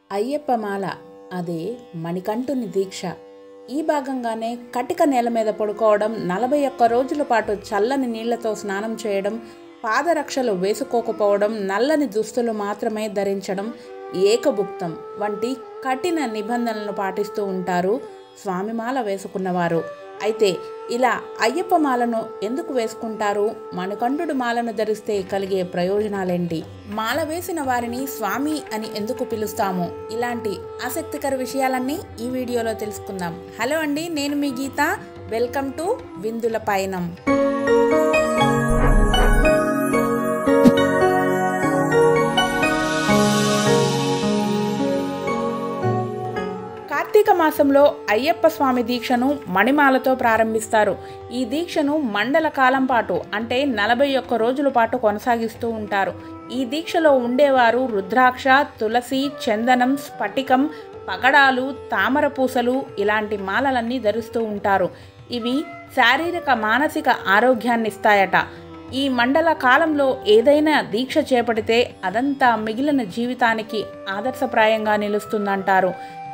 అయ్యప్ప మాల అదే మణికంఠుని దీక్ష ఈ భాగంగానే కటిక నేల మీద పడుకోవడం నలభై ఒక్క రోజుల పాటు చల్లని నీళ్లతో స్నానం చేయడం పాదరక్షలు వేసుకోకపోవడం నల్లని దుస్తులు మాత్రమే ధరించడం ఏకభుక్తం వంటి కఠిన నిబంధనలను పాటిస్తూ ఉంటారు స్వామిమాల వేసుకున్నవారు అయితే ఇలా అయ్యప్ప మాలను ఎందుకు వేసుకుంటారు మణికంఠుడు మాలను ధరిస్తే కలిగే ప్రయోజనాలేంటి మాల వేసిన వారిని స్వామి అని ఎందుకు పిలుస్తాము ఇలాంటి ఆసక్తికర విషయాలన్నీ ఈ వీడియోలో తెలుసుకుందాం హలో అండి నేను మీ గీత వెల్కమ్ టు విందుల పయనం కార్తీక మాసంలో అయ్యప్ప స్వామి దీక్షను మణిమాలతో ప్రారంభిస్తారు ఈ దీక్షను మండల కాలం పాటు అంటే నలభై ఒక్క రోజుల పాటు కొనసాగిస్తూ ఉంటారు ఈ దీక్షలో ఉండేవారు రుద్రాక్ష తులసి చందనం స్ఫటికం పగడాలు తామర పూసలు ఇలాంటి మాలలన్నీ ధరిస్తూ ఉంటారు ఇవి శారీరక మానసిక ఆరోగ్యాన్ని ఇస్తాయట ఈ మండల కాలంలో ఏదైనా దీక్ష చేపడితే అదంతా మిగిలిన జీవితానికి ఆదర్శప్రాయంగా నిలుస్తుందంటారు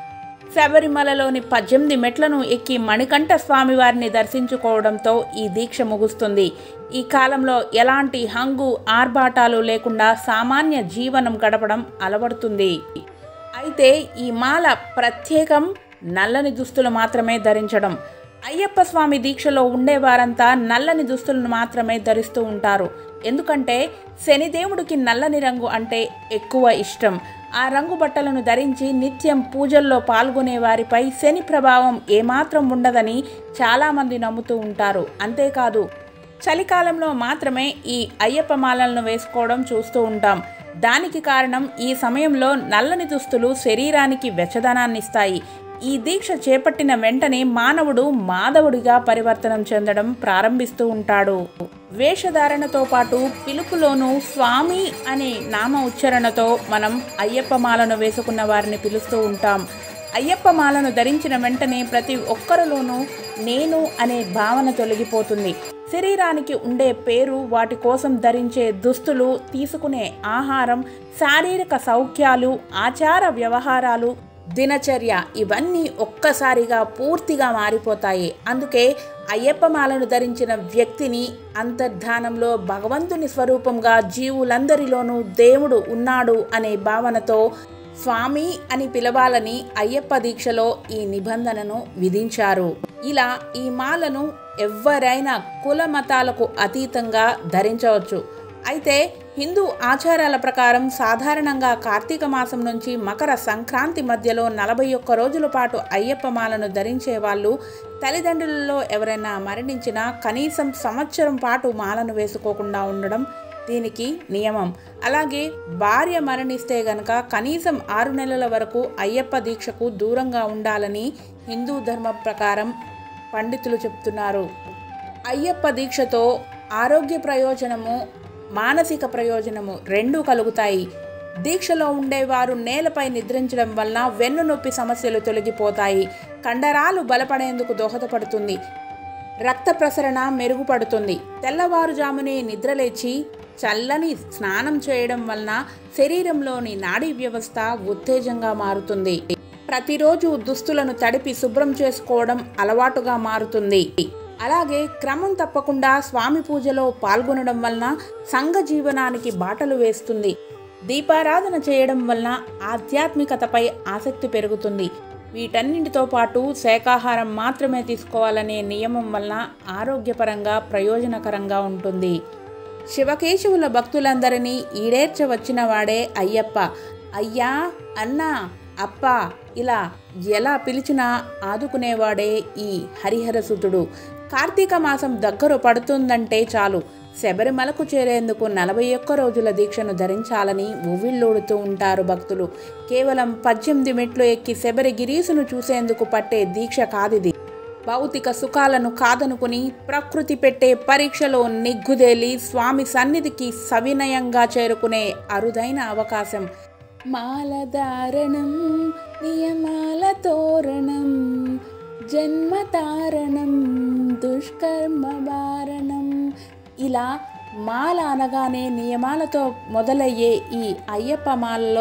శబరిమలలోని పద్దెనిమిది మెట్లను ఎక్కి మణికంఠ స్వామివారిని దర్శించుకోవడంతో ఈ దీక్ష ముగుస్తుంది ఈ కాలంలో ఎలాంటి హంగు ఆర్భాటాలు లేకుండా సామాన్య జీవనం గడపడం అలవడుతుంది అయితే ఈ మాల ప్రత్యేకం నల్లని దుస్తులు మాత్రమే ధరించడం అయ్యప్ప స్వామి దీక్షలో ఉండేవారంతా నల్లని దుస్తులను మాత్రమే ధరిస్తూ ఉంటారు ఎందుకంటే శనిదేవుడికి నల్లని రంగు అంటే ఎక్కువ ఇష్టం ఆ రంగు బట్టలను ధరించి నిత్యం పూజల్లో పాల్గొనే వారిపై శని ప్రభావం ఏమాత్రం ఉండదని చాలామంది నమ్ముతూ ఉంటారు అంతేకాదు చలికాలంలో మాత్రమే ఈ అయ్యప్ప మాలలను వేసుకోవడం చూస్తూ ఉంటాం దానికి కారణం ఈ సమయంలో నల్లని దుస్తులు శరీరానికి వెచ్చదనాన్ని ఇస్తాయి ఈ దీక్ష చేపట్టిన వెంటనే మానవుడు మాధవుడిగా పరివర్తనం చెందడం ప్రారంభిస్తూ ఉంటాడు వేషధారణతో పాటు పిలుపులోనూ స్వామి అనే నామ ఉచ్చారణతో మనం అయ్యప్ప మాలను వేసుకున్న వారిని పిలుస్తూ ఉంటాం అయ్యప్ప మాలను ధరించిన వెంటనే ప్రతి ఒక్కరిలోనూ నేను అనే భావన తొలగిపోతుంది శరీరానికి ఉండే పేరు వాటి కోసం ధరించే దుస్తులు తీసుకునే ఆహారం శారీరక సౌఖ్యాలు ఆచార వ్యవహారాలు దినచర్య ఇవన్నీ ఒక్కసారిగా పూర్తిగా మారిపోతాయి అందుకే అయ్యప్ప మాలను ధరించిన వ్యక్తిని అంతర్ధానంలో భగవంతుని స్వరూపంగా జీవులందరిలోనూ దేవుడు ఉన్నాడు అనే భావనతో స్వామి అని పిలవాలని అయ్యప్ప దీక్షలో ఈ నిబంధనను విధించారు ఇలా ఈ మాలను ఎవరైనా కుల మతాలకు అతీతంగా ధరించవచ్చు అయితే హిందూ ఆచారాల ప్రకారం సాధారణంగా కార్తీక మాసం నుంచి మకర సంక్రాంతి మధ్యలో నలభై ఒక్క రోజుల పాటు అయ్యప్ప మాలను ధరించే వాళ్ళు తల్లిదండ్రులలో ఎవరైనా మరణించినా కనీసం సంవత్సరం పాటు మాలను వేసుకోకుండా ఉండడం దీనికి నియమం అలాగే భార్య మరణిస్తే గనక కనీసం ఆరు నెలల వరకు అయ్యప్ప దీక్షకు దూరంగా ఉండాలని హిందూ ధర్మం ప్రకారం పండితులు చెప్తున్నారు అయ్యప్ప దీక్షతో ఆరోగ్య ప్రయోజనము మానసిక ప్రయోజనము రెండూ కలుగుతాయి దీక్షలో ఉండేవారు నేలపై నిద్రించడం వలన వెన్ను నొప్పి సమస్యలు తొలగిపోతాయి కండరాలు బలపడేందుకు దోహదపడుతుంది రక్త ప్రసరణ మెరుగుపడుతుంది తెల్లవారుజామునే నిద్రలేచి చల్లని స్నానం చేయడం వలన శరీరంలోని నాడీ వ్యవస్థ ఉత్తేజంగా మారుతుంది ప్రతిరోజు దుస్తులను తడిపి శుభ్రం చేసుకోవడం అలవాటుగా మారుతుంది అలాగే క్రమం తప్పకుండా స్వామి పూజలో పాల్గొనడం వలన సంఘ జీవనానికి బాటలు వేస్తుంది దీపారాధన చేయడం వలన ఆధ్యాత్మికతపై ఆసక్తి పెరుగుతుంది వీటన్నింటితో పాటు శాకాహారం మాత్రమే తీసుకోవాలనే నియమం వలన ఆరోగ్యపరంగా ప్రయోజనకరంగా ఉంటుంది శివకేశవుల భక్తులందరినీ ఈడేర్చ వచ్చిన వాడే అయ్యప్ప అయ్యా అన్నా అప్ప ఇలా ఎలా పిలిచినా ఆదుకునేవాడే ఈ హరిహరసుతుడు కార్తీక మాసం దగ్గర పడుతుందంటే చాలు శబరిమలకు చేరేందుకు నలభై ఒక్క రోజుల దీక్షను ధరించాలని ఉవ్విళ్ళూడుతూ ఉంటారు భక్తులు కేవలం పద్దెనిమిది మెట్లు ఎక్కి శబరి గిరీసును చూసేందుకు పట్టే దీక్ష కాదిది భౌతిక సుఖాలను కాదనుకుని ప్రకృతి పెట్టే పరీక్షలో నిగ్గుదేలి స్వామి సన్నిధికి సవినయంగా చేరుకునే అరుదైన అవకాశం మాలధారణం నియమాల తోరణం జన్మతారణం దుష్కర్మ వారణం ఇలా మాల అనగానే నియమాలతో మొదలయ్యే ఈ అయ్యప్ప మాలలో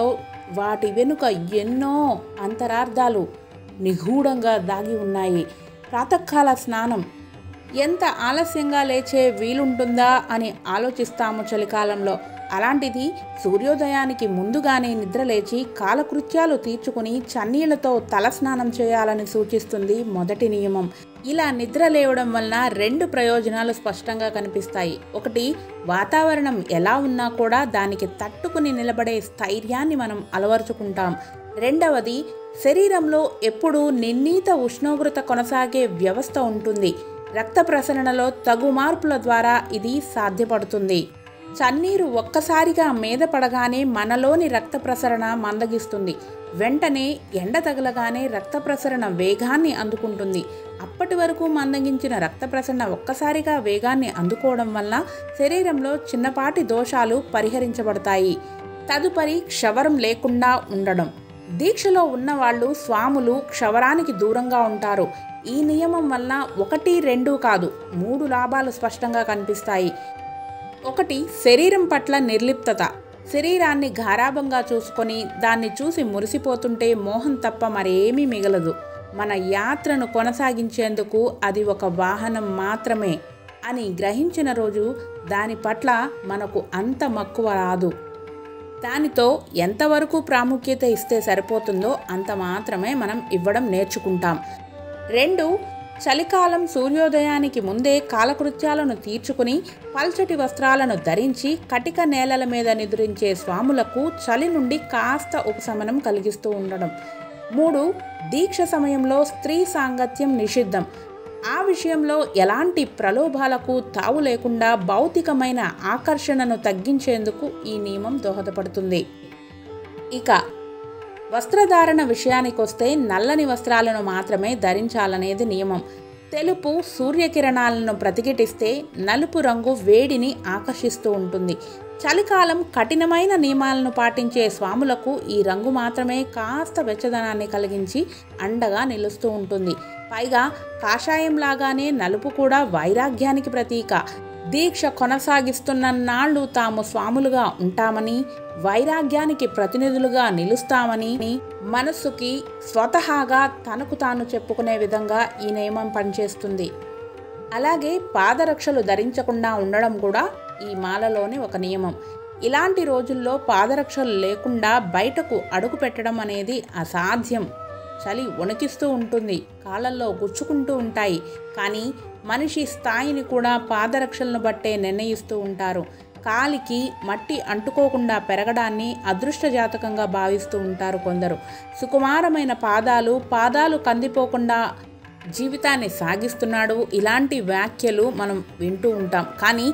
వాటి వెనుక ఎన్నో అంతరార్థాలు నిగూఢంగా దాగి ఉన్నాయి ప్రాతకాల స్నానం ఎంత ఆలస్యంగా లేచే వీలుంటుందా అని ఆలోచిస్తాము చలికాలంలో అలాంటిది సూర్యోదయానికి ముందుగానే నిద్రలేచి కాలకృత్యాలు తీర్చుకుని చన్నీళ్లతో తలస్నానం చేయాలని సూచిస్తుంది మొదటి నియమం ఇలా నిద్ర లేవడం వలన రెండు ప్రయోజనాలు స్పష్టంగా కనిపిస్తాయి ఒకటి వాతావరణం ఎలా ఉన్నా కూడా దానికి తట్టుకుని నిలబడే స్థైర్యాన్ని మనం అలవరుచుకుంటాం రెండవది శరీరంలో ఎప్పుడూ నిర్ణీత ఉష్ణోగ్రత కొనసాగే వ్యవస్థ ఉంటుంది రక్త ప్రసరణలో తగు మార్పుల ద్వారా ఇది సాధ్యపడుతుంది చన్నీరు ఒక్కసారిగా మీద పడగానే మనలోని రక్త ప్రసరణ మందగిస్తుంది వెంటనే ఎండ తగలగానే రక్త ప్రసరణ వేగాన్ని అందుకుంటుంది అప్పటి వరకు మందగించిన రక్త ప్రసరణ ఒక్కసారిగా వేగాన్ని అందుకోవడం వల్ల శరీరంలో చిన్నపాటి దోషాలు పరిహరించబడతాయి తదుపరి క్షవరం లేకుండా ఉండడం దీక్షలో ఉన్నవాళ్ళు స్వాములు క్షవరానికి దూరంగా ఉంటారు ఈ నియమం వల్ల ఒకటి రెండు కాదు మూడు లాభాలు స్పష్టంగా కనిపిస్తాయి ఒకటి శరీరం పట్ల నిర్లిప్తత శరీరాన్ని గారాభంగా చూసుకొని దాన్ని చూసి మురిసిపోతుంటే మోహం తప్ప మరేమీ మిగలదు మన యాత్రను కొనసాగించేందుకు అది ఒక వాహనం మాత్రమే అని గ్రహించిన రోజు దాని పట్ల మనకు అంత మక్కువ రాదు దానితో ఎంతవరకు ప్రాముఖ్యత ఇస్తే సరిపోతుందో అంత మాత్రమే మనం ఇవ్వడం నేర్చుకుంటాం రెండు చలికాలం సూర్యోదయానికి ముందే కాలకృత్యాలను తీర్చుకుని పల్చటి వస్త్రాలను ధరించి కటిక నేలల మీద నిద్రించే స్వాములకు చలి నుండి కాస్త ఉపశమనం కలిగిస్తూ ఉండడం మూడు దీక్ష సమయంలో స్త్రీ సాంగత్యం నిషిద్ధం ఆ విషయంలో ఎలాంటి ప్రలోభాలకు తావు లేకుండా భౌతికమైన ఆకర్షణను తగ్గించేందుకు ఈ నియమం దోహదపడుతుంది ఇక వస్త్రధారణ విషయానికొస్తే నల్లని వస్త్రాలను మాత్రమే ధరించాలనేది నియమం తెలుపు సూర్యకిరణాలను ప్రతిఘటిస్తే నలుపు రంగు వేడిని ఆకర్షిస్తూ ఉంటుంది చలికాలం కఠినమైన నియమాలను పాటించే స్వాములకు ఈ రంగు మాత్రమే కాస్త వెచ్చదనాన్ని కలిగించి అండగా నిలుస్తూ ఉంటుంది పైగా కాషాయం లాగానే నలుపు కూడా వైరాగ్యానికి ప్రతీక దీక్ష కొనసాగిస్తున్న నాళ్ళు తాము స్వాములుగా ఉంటామని వైరాగ్యానికి ప్రతినిధులుగా నిలుస్తామని మనస్సుకి స్వతహాగా తనకు తాను చెప్పుకునే విధంగా ఈ నియమం పనిచేస్తుంది అలాగే పాదరక్షలు ధరించకుండా ఉండడం కూడా ఈ మాలలోని ఒక నియమం ఇలాంటి రోజుల్లో పాదరక్షలు లేకుండా బయటకు అడుగు పెట్టడం అనేది అసాధ్యం చలి వణికిస్తూ ఉంటుంది కాళ్ళల్లో గుచ్చుకుంటూ ఉంటాయి కానీ మనిషి స్థాయిని కూడా పాదరక్షలను బట్టే నిర్ణయిస్తూ ఉంటారు కాలికి మట్టి అంటుకోకుండా పెరగడాన్ని అదృష్ట జాతకంగా భావిస్తూ ఉంటారు కొందరు సుకుమారమైన పాదాలు పాదాలు కందిపోకుండా జీవితాన్ని సాగిస్తున్నాడు ఇలాంటి వ్యాఖ్యలు మనం వింటూ ఉంటాం కానీ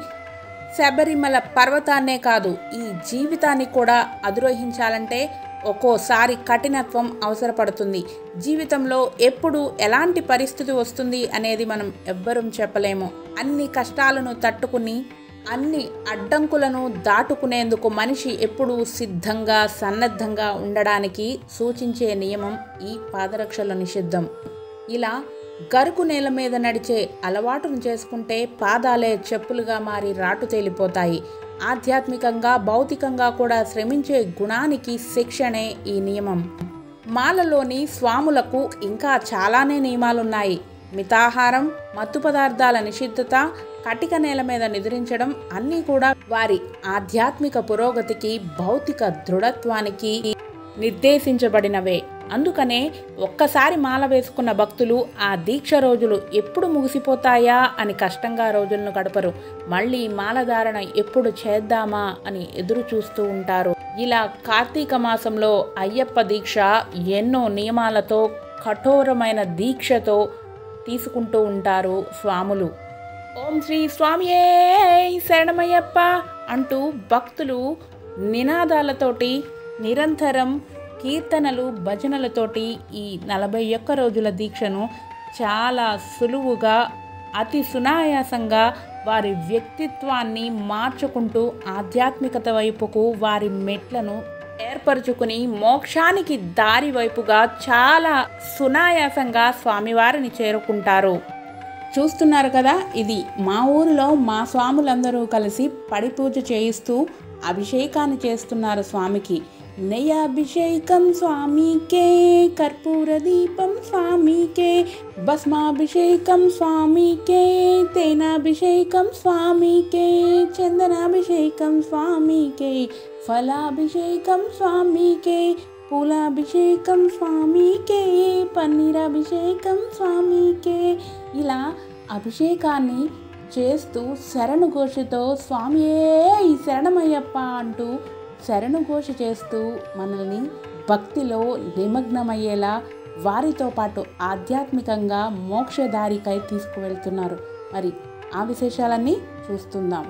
శబరిమల పర్వతాన్నే కాదు ఈ జీవితాన్ని కూడా అధిరోహించాలంటే ఒక్కోసారి కఠినత్వం అవసరపడుతుంది జీవితంలో ఎప్పుడు ఎలాంటి పరిస్థితి వస్తుంది అనేది మనం ఎవ్వరం చెప్పలేము అన్ని కష్టాలను తట్టుకుని అన్ని అడ్డంకులను దాటుకునేందుకు మనిషి ఎప్పుడూ సిద్ధంగా సన్నద్ధంగా ఉండడానికి సూచించే నియమం ఈ పాదరక్షల నిషిద్ధం ఇలా గరుకు నేల మీద నడిచే అలవాటును చేసుకుంటే పాదాలే చెప్పులుగా మారి రాటు తేలిపోతాయి ఆధ్యాత్మికంగా భౌతికంగా కూడా శ్రమించే గుణానికి శిక్షణే ఈ నియమం మాలలోని స్వాములకు ఇంకా చాలానే నియమాలున్నాయి మితాహారం మత్తు పదార్థాల నిషిద్ధత కటిక నేల మీద నిద్రించడం అన్నీ కూడా వారి ఆధ్యాత్మిక పురోగతికి భౌతిక దృఢత్వానికి నిర్దేశించబడినవే అందుకనే ఒక్కసారి మాల వేసుకున్న భక్తులు ఆ దీక్ష రోజులు ఎప్పుడు ముగిసిపోతాయా అని కష్టంగా రోజులను గడపరు మళ్ళీ మాలధారణ ఎప్పుడు చేద్దామా అని ఎదురు చూస్తూ ఉంటారు ఇలా కార్తీక మాసంలో అయ్యప్ప దీక్ష ఎన్నో నియమాలతో కఠోరమైన దీక్షతో తీసుకుంటూ ఉంటారు స్వాములు ఓం శ్రీ స్వామియే శరణమయ్యప్ప అంటూ భక్తులు నినాదాలతోటి నిరంతరం కీర్తనలు భజనలతోటి ఈ నలభై ఒక్క రోజుల దీక్షను చాలా సులువుగా అతి సునాయాసంగా వారి వ్యక్తిత్వాన్ని మార్చుకుంటూ ఆధ్యాత్మికత వైపుకు వారి మెట్లను ఏర్పరచుకుని మోక్షానికి దారి వైపుగా చాలా సునాయాసంగా స్వామివారిని చేరుకుంటారు చూస్తున్నారు కదా ఇది మా ఊరిలో మా స్వాములందరూ కలిసి పడి పూజ చేయిస్తూ అభిషేకాన్ని చేస్తున్నారు స్వామికి నెయ్యాభిషేకం స్వామికే కర్పూర దీపం స్వామికే భస్మాభిషేకం స్వామికే తేనాభిషేకం స్వామికే చందనాభిషేకం స్వామికే ఫలాభిషేకం స్వామికే పూలాభిషేకం స్వామికే పన్నీరాభిషేకం స్వామికే ఇలా అభిషేకాన్ని చేస్తూ శరణు ఘోషతో స్వామియే ఈ శరణమయ్యప్ప అంటూ శరణు ఘోష చేస్తూ మనల్ని భక్తిలో నిమగ్నమయ్యేలా వారితో పాటు ఆధ్యాత్మికంగా మోక్షదారికై తీసుకువెళ్తున్నారు మరి ఆ విశేషాలన్నీ చూస్తుందాం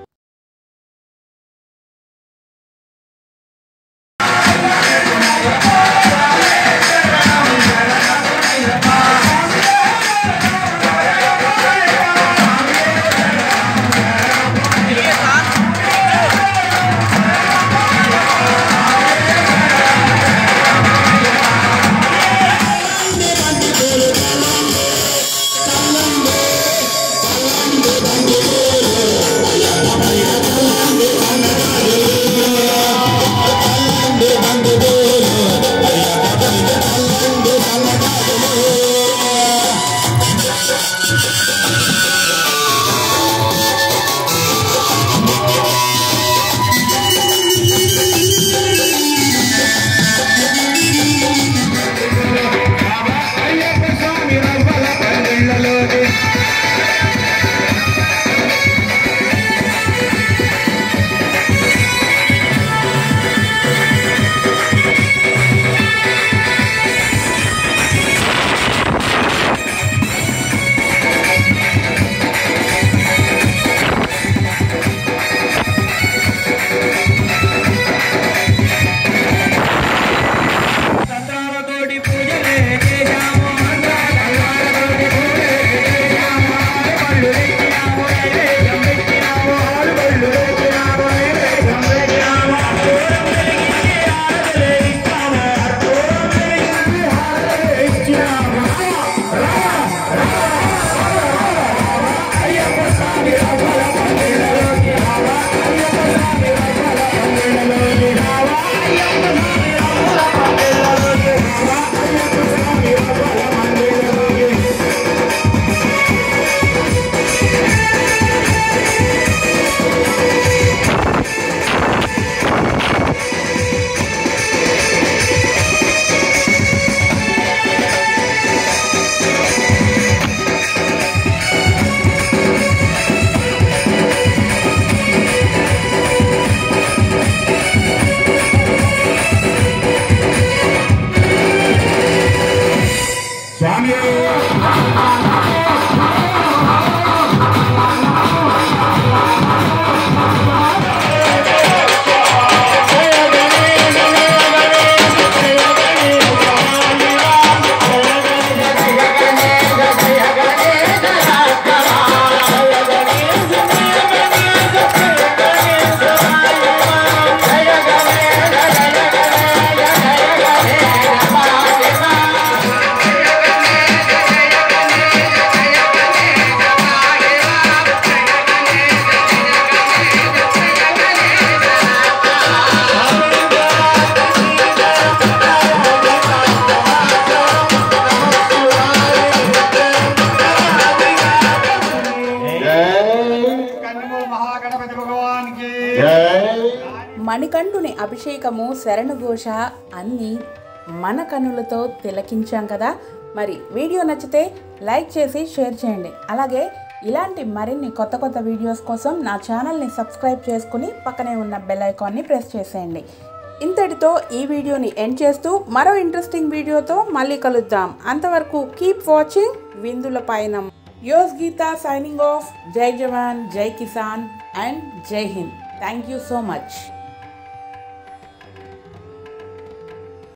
అయ్యప్ప స్వామి రవ్వల పందిళ్ళలోకి సంతానతోటి పూజలే చేశాము సంతానతోటి పూజలే చేశాము పళ్ళు తెచ్చినాము నైవేద్యం పెట్టినాము ఆరు పళ్ళు తెచ్చినాము నైవేద్యం పెట్టినాము అర్పూరం వెలిగించి ఆరతులే ఇస్తాము అర్పూరం వెలిగించి ఆరతులే ఇచ్చినాము అయ్యప్ప స్వామి రవ్వల పందిళ్ళలోకి రావా అయ్యప్ప స్వామి రవ్వల పందిళ్ళలోకి రావా అయ్యప్ప స్వామి రవ్వల పందిళ్ళలోకి రావా అయ్యప్ప స్వామి రవ్వల పందిళ్ళలోకి స్వామి కన్నుమూల మహాగణపతి భగవాన్కి మణికంఠుని అభిషేకము శరణుఘోష అన్నీ మన కనులతో తిలకించాం కదా మరి వీడియో నచ్చితే లైక్ చేసి షేర్ చేయండి అలాగే ఇలాంటి మరిన్ని కొత్త కొత్త వీడియోస్ కోసం నా ఛానల్ని సబ్స్క్రైబ్ చేసుకుని పక్కనే ఉన్న బెల్ ఐకాన్ని ప్రెస్ చేసేయండి ఇంతటితో ఈ వీడియోని ఎండ్ చేస్తూ మరో ఇంట్రెస్టింగ్ వీడియోతో మళ్ళీ కలుద్దాం అంతవరకు కీప్ వాచింగ్ విందుల పయనం యోస్ గీత సైనింగ్ ఆఫ్ జై జవాన్ జై కిసాన్ అండ్ జై Hind thank you so much